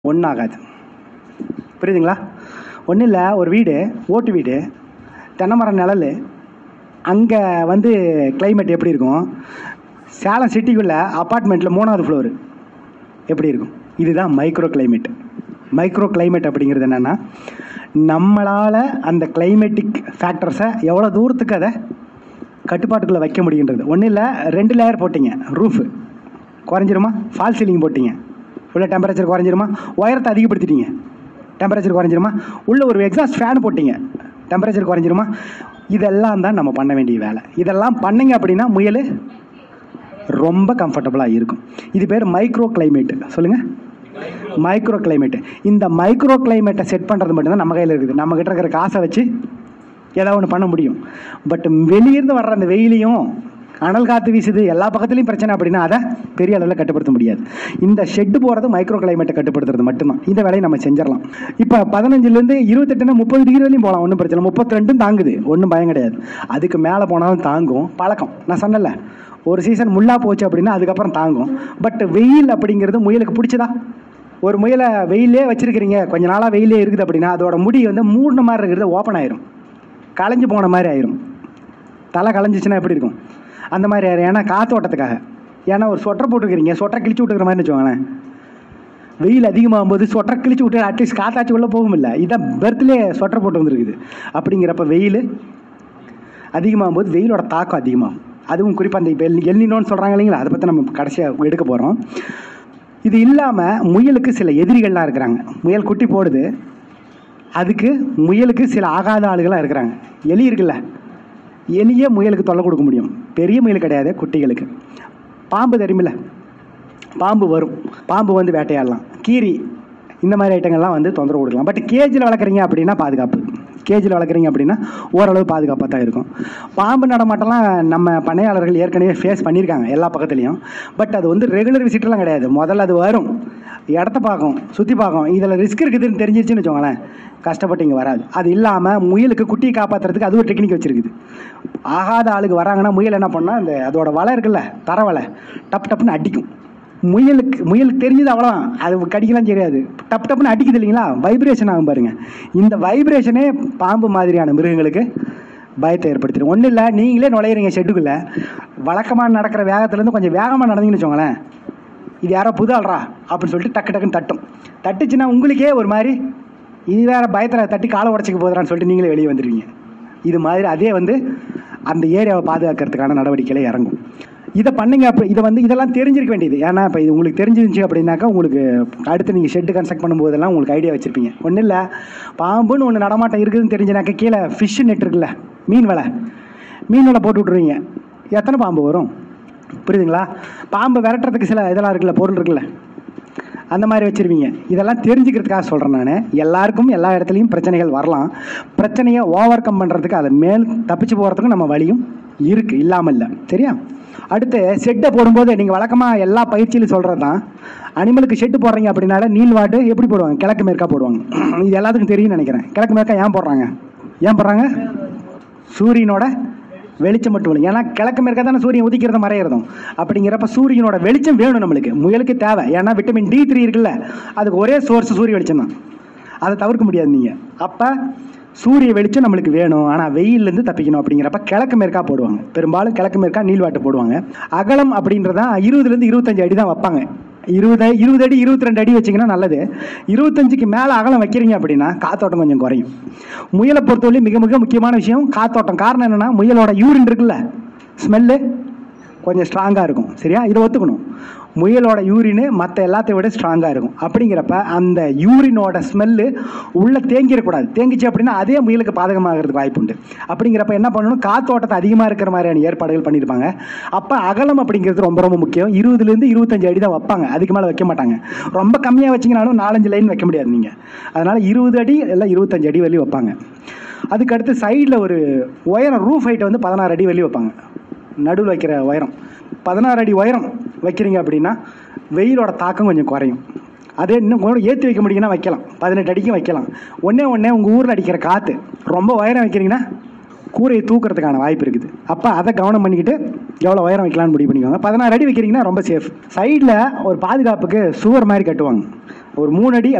ஒன்றாகாது புரியுதுங்களா ஒன்றும் இல்லை ஒரு வீடு ஓட்டு வீடு தென்னை மரம் நிழல் அங்கே வந்து climate எப்படி இருக்கும் சேலம் சிட்டிக்குள்ளே அப்பார்ட்மெண்ட்டில் மூணாவது ஃப்ளோரு எப்படி இருக்கும் இதுதான் மைக்ரோ climate மைக்ரோ climate அப்படிங்கிறது என்னென்னா நம்மளால் அந்த கிளைமேட்டிக் ஃபேக்டர்ஸை எவ்வளோ தூரத்துக்கு அதை கட்டுப்பாட்டுக்குள்ளே வைக்க முடியுன்றது ஒன்றும் இல்லை ரெண்டு லேயர் போட்டிங்க ரூஃபு குறைஞ்சிருமா ஃபால் சீலிங் போட்டிங்க உள்ள டெம்பரேச்சர் குறைஞ்சிருமா உயரத்தை அதிகப்படுத்திட்டீங்க டெம்பரேச்சர் குறைஞ்சிருமா உள்ள ஒரு எக்ஸாஸ்ட் ஃபேன் போட்டிங்க டெம்பரேச்சர் குறைஞ்சிருமா இதெல்லாம் தான் நம்ம பண்ண வேண்டிய வேலை இதெல்லாம் பண்ணீங்க அப்படின்னா முயல் ரொம்ப கம்ஃபர்டபுளாக இருக்கும் இது பேர் மைக்ரோ கிளைமேட் சொல்லுங்கள் மைக்ரோ கிளைமேட் இந்த மைக்ரோ கிளைமேட்டை செட் பண்ணுறது மட்டும்தான் நம்ம கையில் இருக்குது நம்ம கிட்ட இருக்கிற காசை வச்சு ஏதாவது ஒன்று பண்ண முடியும் பட் வெளியிருந்து வர்ற அந்த வெயிலையும் அனல் காற்று வீசுது எல்லா பக்கத்துலையும் பிரச்சனை அப்படின்னா அதை பெரிய அளவில் கட்டுப்படுத்த முடியாது இந்த ஷெட்டு போகிறது மைக்ரோ கிளைமேட்டை கட்டுப்படுத்துறது மட்டும்தான் இந்த வேலையை நம்ம செஞ்சிடலாம் இப்போ பதினஞ்சுலேருந்து இருபத்தெட்டுனா முப்பது டிகிரி வரையும் போகலாம் ஒன்றும் பிரச்சனை முப்பத்தி ரெண்டும் தாங்குது ஒன்றும் பயம் கிடையாது அதுக்கு மேலே போனாலும் தாங்கும் பழக்கம் நான் சொன்னல ஒரு சீசன் முள்ளா போச்சு அப்படின்னா அதுக்கப்புறம் தாங்கும் பட் வெயில் அப்படிங்கிறது முயலுக்கு பிடிச்சதா ஒரு முயலை வெயிலே வச்சிருக்கிறீங்க கொஞ்ச நாளாக வெயிலே இருக்குது அப்படின்னா அதோட முடி வந்து மூடின மாதிரி இருக்கிறது ஓப்பன் ஆயிரும் களைஞ்சு போன மாதிரி ஆயிரும் தலை களைஞ்சிச்சுன்னா எப்படி இருக்கும் அந்த மாதிரி ஆயிரும் ஏன்னா காத்தோட்டத்துக்காக ஏன்னா ஒரு சொட்டர் போட்டுருக்கிறீங்க சொட்டரை கிழிச்சு விட்டுக்கிற மாதிரி வச்சுக்கோங்களேன் வெயில் அதிகமாகும் போது சொட்டர் கிழிச்சு விட்டு அட்லீஸ்ட் காத்தாச்சு உள்ள போகும் இல்லை இதான் பெர்த்லேயே சொட்டர் போட்டு வந்துருக்குது அப்படிங்கிறப்ப வெயில் அதிகமாகும் போது வெயிலோட தாக்கம் அதிகமாகும் அதுவும் குறிப்பாக அந்த இப்போ எல் எல்னினோன்னு சொல்கிறாங்க இல்லைங்களா அதை பற்றி நம்ம கடைசியாக எடுக்க போகிறோம் இது இல்லாமல் முயலுக்கு சில எதிரிகள்லாம் இருக்கிறாங்க முயல் குட்டி போடுது அதுக்கு முயலுக்கு சில ஆகாத ஆளுகளாக இருக்கிறாங்க எலி இருக்குல்ல எலியே முயலுக்கு தொல்லை கொடுக்க முடியும் பெரிய முயல் கிடையாது குட்டிகளுக்கு பாம்பு தெரியுமில்ல பாம்பு வரும் பாம்பு வந்து வேட்டையாடலாம் கீரி இந்த மாதிரி ஐட்டங்கள்லாம் வந்து தொந்தரவு கொடுக்கலாம் பட் கேஜில் வளர்க்குறீங்க அப்படின்னா பாதுகாப்பு கேஜில் வளர்க்குறீங்க அப்படின்னா ஓரளவு பாதுகாப்பாக தான் இருக்கும் பாம்பு நடமாட்டம்லாம் நம்ம பண்ணையாளர்கள் ஏற்கனவே ஃபேஸ் பண்ணியிருக்காங்க எல்லா பக்கத்துலேயும் பட் அது வந்து ரெகுலர் விசிட்டெல்லாம் கிடையாது முதல்ல அது வரும் இடத்த பார்க்கும் சுற்றி பார்க்கும் இதில் ரிஸ்க் இருக்குதுன்னு தெரிஞ்சிருச்சுன்னு வச்சுக்கோங்களேன் கஷ்டப்பட்டு இங்கே வராது அது இல்லாமல் முயலுக்கு குட்டியை காப்பாற்றுறதுக்கு அது ஒரு டெக்னிக் வச்சுருக்குது ஆகாத ஆளுக்கு வராங்கன்னா முயல் என்ன பண்ணால் அந்த அதோட வலை இருக்குல்ல தர வலை டப் டப்புன்னு அடிக்கும் முயலுக்கு முயலுக்கு தெரிஞ்சது அவ்வளோதான் அது கடிக்கலாம் தெரியாது டப் டப்புன்னு அடிக்குது இல்லைங்களா வைப்ரேஷன் ஆகும் பாருங்க இந்த வைப்ரேஷனே பாம்பு மாதிரியான மிருகங்களுக்கு பயத்தை ஏற்படுத்திடும் ஒன்றும் இல்லை நீங்களே நுழையிறீங்க ஷெட்டுக்குள்ளே வழக்கமாக நடக்கிற வேகத்துலேருந்து கொஞ்சம் வேகமாக நடந்தீங்கன்னு வச்சுக்கோங்களேன் இது யாரோ புது ஆள்றா அப்படின்னு சொல்லிட்டு டக்கு டக்குன்னு தட்டும் தட்டுச்சுன்னா உங்களுக்கே ஒரு மாதிரி இது வேற பயத்தில் தட்டி காலை உடச்சிக்க போதுறான்னு சொல்லிட்டு நீங்களே வெளியே வந்துடுவீங்க இது மாதிரி அதே வந்து அந்த ஏரியாவை பாதுகாக்கிறதுக்கான நடவடிக்கையில் இறங்கும் இதை பண்ணுங்க அப்போ இதை வந்து இதெல்லாம் தெரிஞ்சிருக்க வேண்டியது ஏன்னா இப்போ இது உங்களுக்கு தெரிஞ்சிருந்துச்சு அப்படின்னாக்கா உங்களுக்கு அடுத்து நீங்கள் ஷெட்டு கன்ஸ்ட்ரக்ட் பண்ணும்போதெல்லாம் உங்களுக்கு ஐடியா வச்சுருப்பீங்க ஒன்றும் இல்லை பாம்புன்னு ஒன்று நடமாட்டம் இருக்குதுன்னு தெரிஞ்சுனாக்கா கீழே ஃபிஷ் நெட் இருக்குல்ல மீன் வலை மீன் வலை போட்டு விட்ருவீங்க எத்தனை பாம்பு வரும் புரியுதுங்களா பாம்பை விரட்டுறதுக்கு சில இதெல்லாம் இருக்குல்ல பொருள் இருக்குல்ல அந்த மாதிரி வச்சுருவீங்க இதெல்லாம் தெரிஞ்சுக்கிறதுக்காக சொல்கிறேன் நான் எல்லாருக்கும் எல்லா இடத்துலையும் பிரச்சனைகள் வரலாம் பிரச்சனையை ஓவர் கம் பண்ணுறதுக்கு அதை மேல் தப்பிச்சு போகிறதுக்கும் நம்ம வழியும் இருக்குது இல்லாமல் இல்லை சரியா அடுத்து ஷெட்டை போடும்போது நீங்கள் வழக்கமாக எல்லா பயிற்சியிலும் சொல்கிறது தான் அனிமலுக்கு ஷெட்டு போடுறீங்க அப்படின்னால நீல் வாட்டு எப்படி போடுவாங்க கிழக்கு மேற்கா போடுவாங்க இது எல்லாத்துக்கும் தெரியும்னு நினைக்கிறேன் கிழக்கு மேற்கா ஏன் போடுறாங்க ஏன் போடுறாங்க சூரியனோட வெளிச்சம் மட்டும் இல்லை ஏன்னா கிழக்கு மேற்க தானே சூரியன் உதிக்கிறத மறையிறதும் அப்படிங்கிறப்ப சூரியனோட வெளிச்சம் வேணும் நம்மளுக்கு முயலுக்கு தேவை ஏன்னா விட்டமின் டி த்ரீ இருக்குல்ல அதுக்கு ஒரே சோர்ஸ் சூரிய வெளிச்சம் தான் அதை தவிர்க்க முடியாது நீங்கள் அப்போ சூரிய வெளிச்சம் நம்மளுக்கு வேணும் ஆனால் வெயிலேருந்து தப்பிக்கணும் அப்படிங்கிறப்ப கிழக்கு மேற்கா போடுவாங்க பெரும்பாலும் கிழக்கு மேற்கா நீள்வாட்டு போடுவாங்க அகலம் அப்படின்றதான் இருபதுலேருந்து இருபத்தஞ்சு அடி தான் வைப்பாங்க இருபது இருபது அடி இருபத்தி ரெண்டு அடி வச்சிங்கன்னா நல்லது இருபத்தஞ்சுக்கு மேலே அகலம் வைக்கிறீங்க அப்படின்னா காத்தோட்டம் கொஞ்சம் குறையும் முயலை பொறுத்தவரை மிக மிக முக்கியமான விஷயம் காத்தோட்டம் காரணம் என்னென்னா முயலோட யூரின் இருக்குல்ல ஸ்மெல்லு கொஞ்சம் ஸ்ட்ராங்காக இருக்கும் சரியா இதை ஒத்துக்கணும் முயலோட யூரின் மற்ற எல்லாத்தையும் விட ஸ்ட்ராங்காக இருக்கும் அப்படிங்கிறப்ப அந்த யூரினோட ஸ்மெல்லு உள்ளே தேங்கிடக்கூடாது தேங்கிச்சு அப்படின்னா அதே முயலுக்கு பாதகமாகிறதுக்கு வாய்ப்பு உண்டு அப்படிங்கிறப்ப என்ன பண்ணணும் காத்தோட்டத்தை அதிகமாக இருக்கிற மாதிரியான ஏற்பாடுகள் பண்ணியிருப்பாங்க அப்போ அகலம் அப்படிங்கிறது ரொம்ப ரொம்ப முக்கியம் இருபதுலேருந்து இருபத்தஞ்சு அடி தான் வைப்பாங்க அதுக்கு மேலே வைக்க மாட்டாங்க ரொம்ப கம்மியாக வச்சிங்கனாலும் நாலஞ்சு லைன் வைக்க முடியாது நீங்கள் அதனால் இருபது அடி இல்லை இருபத்தஞ்சு அடி வரையும் வைப்பாங்க அதுக்கடுத்து சைடில் ஒரு உயரம் ரூஃப் ஹைட்டை வந்து பதினாறு அடி வெளியே வைப்பாங்க நடுவில் வைக்கிற உயரம் பதினாறு அடி உயரம் வைக்கிறீங்க அப்படின்னா வெயிலோட தாக்கம் கொஞ்சம் குறையும் அதே இன்னும் கூட ஏற்றி வைக்க முடியுங்கன்னா வைக்கலாம் பதினெட்டு அடிக்கும் வைக்கலாம் ஒன்றே ஒன்றே உங்கள் ஊரில் அடிக்கிற காற்று ரொம்ப உயரம் வைக்கிறீங்கன்னா கூரையை தூக்கிறதுக்கான வாய்ப்பு இருக்குது அப்போ அதை கவனம் பண்ணிக்கிட்டு எவ்வளோ உயரம் வைக்கலாம்னு முடிவு பண்ணிக்கோங்க பதினாறு அடி வைக்கிறீங்கன்னா ரொம்ப சேஃப் சைடில் ஒரு பாதுகாப்புக்கு சுவர் மாதிரி கட்டுவாங்க ஒரு மூணு அடி